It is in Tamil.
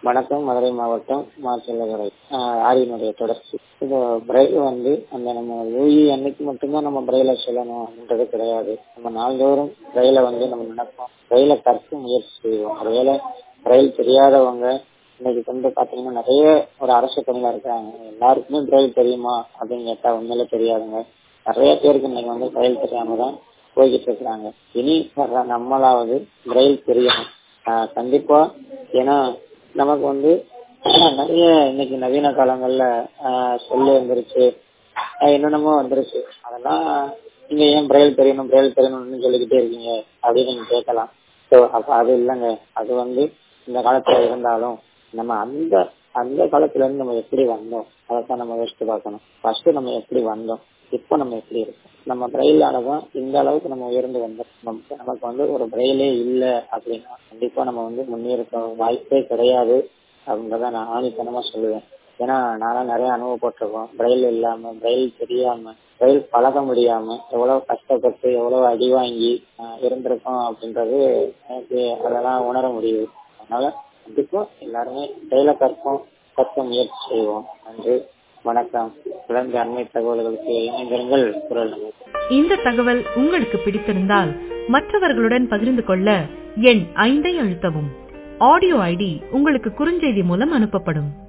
வணக்கம் மதுரை மாவட்டம் மாச்சல்லதுறை ஆரியனுடைய தொடர்ச்சி இப்போ பிரெயில் வந்து அந்த நம்ம ஓய்வு அன்னைக்கு மட்டும்தான் நம்ம பிரெயில சொல்லணும் அப்படின்றது கிடையாது நம்ம நாள்தோறும் பிரெயில வந்து நம்ம நடப்போம் பிரெயில கற்க முயற்சி செய்வோம் ஒருவேளை பிரெயில் தெரியாதவங்க இன்னைக்கு வந்து பாத்தீங்கன்னா நிறைய ஒரு அரசு பணியில இருக்காங்க எல்லாருக்குமே பிரெயில் தெரியுமா அப்படின்னு கேட்டா உண்மையில தெரியாதுங்க நிறைய பேருக்கு இன்னைக்கு வந்து பிரெயில் தெரியாம தான் போய்கிட்டு இருக்கிறாங்க இனி வர்ற நம்மளாவது பிரெயில் தெரியணும் ஆஹ் கண்டிப்பா ஏன்னா நமக்கு வந்து நிறைய இன்னைக்கு நவீன காலங்கள்ல ஆஹ் சொல்லு வந்துருச்சு ஆஹ் என்னென்னமோ வந்துருச்சு அதெல்லாம் நீங்க ஏன் பிரெயில் தெரியணும் பிரெயில் தெரியணும்னு சொல்லிக்கிட்டே இருக்கீங்க அப்படின்னு நீங்க கேட்கலாம் ஸோ அப்ப அது இல்லைங்க அது வந்து இந்த காலத்துல இருந்தாலும் நம்ம அந்த அந்த காலத்துல இருந்து நம்ம எப்படி வந்தோம் அதைத்தான் நம்ம யோசிச்சு பார்க்கணும் ஃபர்ஸ்ட் நம்ம எப்படி வந்தோம் இப்போ நம்ம எப்படி இருக்கோம் நம்ம பிரெயிலானதான் இந்த அளவுக்கு நம்ம உயர்ந்து வந்தோம் நம்ம- நமக்கு வந்து ஒரு பிரெயிலே இல்லை அப்படின்னா கண்டிப்பா நம்ம வந்து முன்னேற்ற வாய்ப்பே கிடையாது அப்படின்றத நான் ஆணித்தனமா சொல்லுவேன் ஏன்னா நானும் நிறைய அனுபவப்பட்டிருக்கோம் பிரெயில் இல்லாம பிரெயில் தெரியாம பிரெயில் பழக முடியாம எவ்வளவு கஷ்டப்பட்டு எவ்வளவு அடி வாங்கி ஆஹ் இருந்திருக்கோம் அப்படின்றது எனக்கு அதெல்லாம் உணர முடியுது அதனால கண்டிப்பா எல்லாருமே பிரெயில கற்போம் கற்க முயற்சி செய்வோம் நன்றி வணக்கம் குழந்தை அண்மை தகவல்களுக்கு இணைந்திருங்கள் குரல் நமக்கு இந்த தகவல் உங்களுக்கு பிடித்திருந்தால் மற்றவர்களுடன் பகிர்ந்து கொள்ள எண் ஐந்தை அழுத்தவும் ஆடியோ ஐடி உங்களுக்கு குறுஞ்செய்தி மூலம் அனுப்பப்படும்